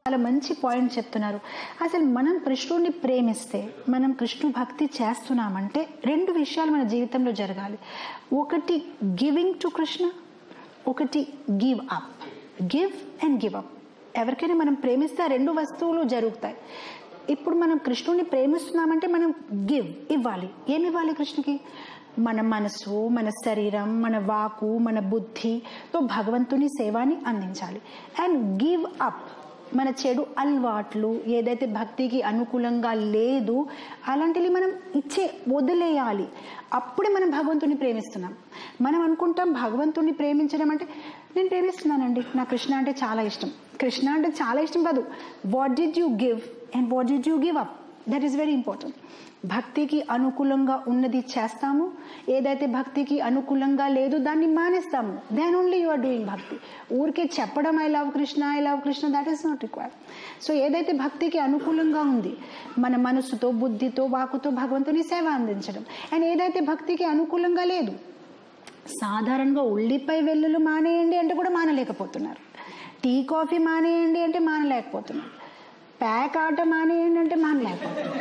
చాలా మంచి పాయింట్ చెప్తున్నారు అసలు మనం కృష్ణుడిని ప్రేమిస్తే మనం కృష్ణు భక్తి చేస్తున్నామంటే రెండు విషయాలు మన జీవితంలో జరగాలి ఒకటి గివింగ్ టు కృష్ణ ఒకటి give up give and give up ఎవరికైనా మనం ప్రేమిస్తే ఆ రెండు వస్తువులు జరుగుతాయి ఇప్పుడు మనం కృష్ణుడిని ప్రేమిస్తున్నామంటే మనం గివ్ ఇవ్వాలి ఏమి ఇవ్వాలి కృష్ణుకి మన మనసు మన శరీరం మన వాకు మన బుద్ధితో భగవంతుని సేవాని అందించాలి అండ్ గివ్ అప్ మన చెడు అలవాట్లు ఏదైతే భక్తికి అనుకూలంగా లేదు అలాంటివి మనం ఇచ్చే వదిలేయాలి అప్పుడే మనం భగవంతుని ప్రేమిస్తున్నాం మనం అనుకుంటాం భగవంతుని ప్రేమించడం అంటే నేను ప్రేమిస్తున్నానండి నా కృష్ణ అంటే చాలా ఇష్టం కృష్ణ అంటే చాలా ఇష్టం కాదు what did you give and what did you give up that is very important భక్తికి అనుకూలంగా ఉన్నది చేస్తాము ఏదైతే భక్తికి అనుకూలంగా లేదు దాన్ని మానేస్తాము then only you are doing bhakti ఊరికే చెప్పడం I love Krishna I love Krishna that is not required so ఏదైతే భక్తికి అనుకూలంగా ఉంది మన మనసుతో బుద్ధితో వాకుతో భగవంతుని సేవ అందించడం అండ్ ఏదైతే భక్తికి అనుకూలంగా లేదు సాధారణంగా ఉల్లిపై వెల్లులు మానేయండి అంటే కూడా మానలేకపోతున్నారు టీ కాఫీ మానేయండి అంటే మానలేకపోతున్నారు ప్యాక్ ఆట మానేయండి అంటే మానలేకపోతున్నారు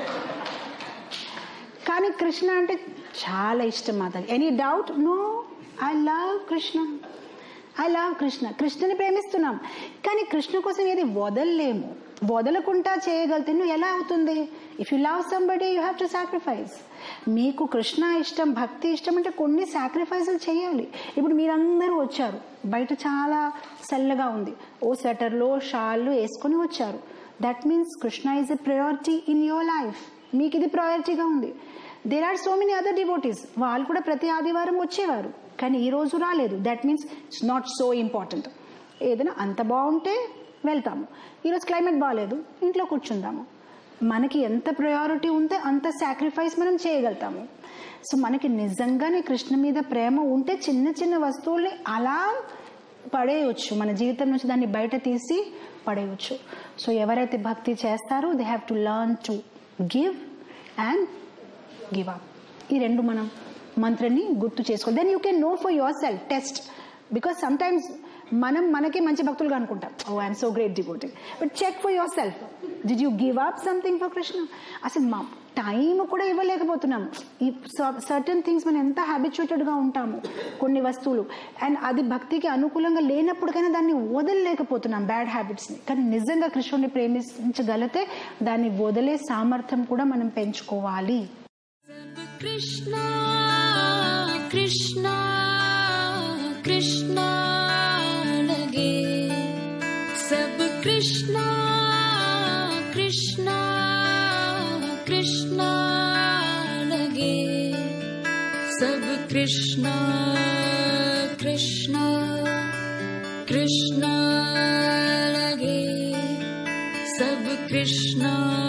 కానీ కృష్ణ అంటే చాలా ఇష్టం మాతకి any doubt no I love Krishna I love Krishna కృష్ణని ప్రేమిస్తున్నాం కానీ కృష్ణ కోసం ఏది వదలలేము వదలకుండా చేయగలితే నువ్వు ఎలా అవుతుంది if you love somebody you have to sacrifice మీకు కృష్ణ ఇష్టం భక్తి ఇష్టం అంటే కొన్ని సాక్రిఫైసులు చేయాలి ఇప్పుడు మీరందరూ వచ్చారు బయట చాలా చల్లగా ఉంది ఓ స్వెటర్లో షాళ్ళు వేసుకొని వచ్చారు that means Krishna is a priority in your life మీకు ఇది ప్రయారిటీగా ఉంది there are so many other devotees వాళ్ళు కూడా ప్రతి ఆదివారం వచ్చేవారు కానీ ఈ రోజు రాలేదు that means it's not so important ఏదైనా అంత బాగుంటే వెళ్తాము ఈరోజు క్లైమేట్ బాగాలేదు ఇంట్లో కూర్చుందాము మనకి ఎంత ప్రయారిటీ ఉంటే అంత సాక్రిఫైస్ మనం చేయగలుగుతాము సో మనకి నిజంగానే కృష్ణ మీద ప్రేమ ఉంటే చిన్న చిన్న వస్తువుల్ని అలా పడేయవచ్చు మన జీవితం నుంచి దాన్ని బయట తీసి పడేయవచ్చు సో ఎవరైతే భక్తి చేస్తారో they have to learn to give and give up ఈ రెండు మనం మంత్రాన్ని గుర్తు చేసుకోవాలి then you can know for yourself test because some times మనం మనకే మంచి భక్తులుగా అనుకుంటాం oh I'm so great devotee but check for yourself did you give up something for Krishna అసలు మా టైం కూడా ఇవ్వలేకపోతున్నాం ఈ సర్టన్ థింగ్స్ మనం ఎంత హ్యాబిచుయేటెడ్గా ఉంటాము కొన్ని వస్తువులు అండ్ అది భక్తికి అనుకూలంగా లేనప్పటికైనా దాన్ని వదలలేకపోతున్నాం బ్యాడ్ హ్యాబిట్స్ని కానీ నిజంగా కృష్ణుడిని ప్రేమించగలిగితే దాన్ని వదిలే సామర్థ్యం కూడా మనం పెంచుకోవాలి कृष्णा कृष्णा कृष्णा लगे सब कृष्णा कृष्णा कृष्णा लगे सब कृष्णा कृष्णा कृष्णा लगे सब कृष्णा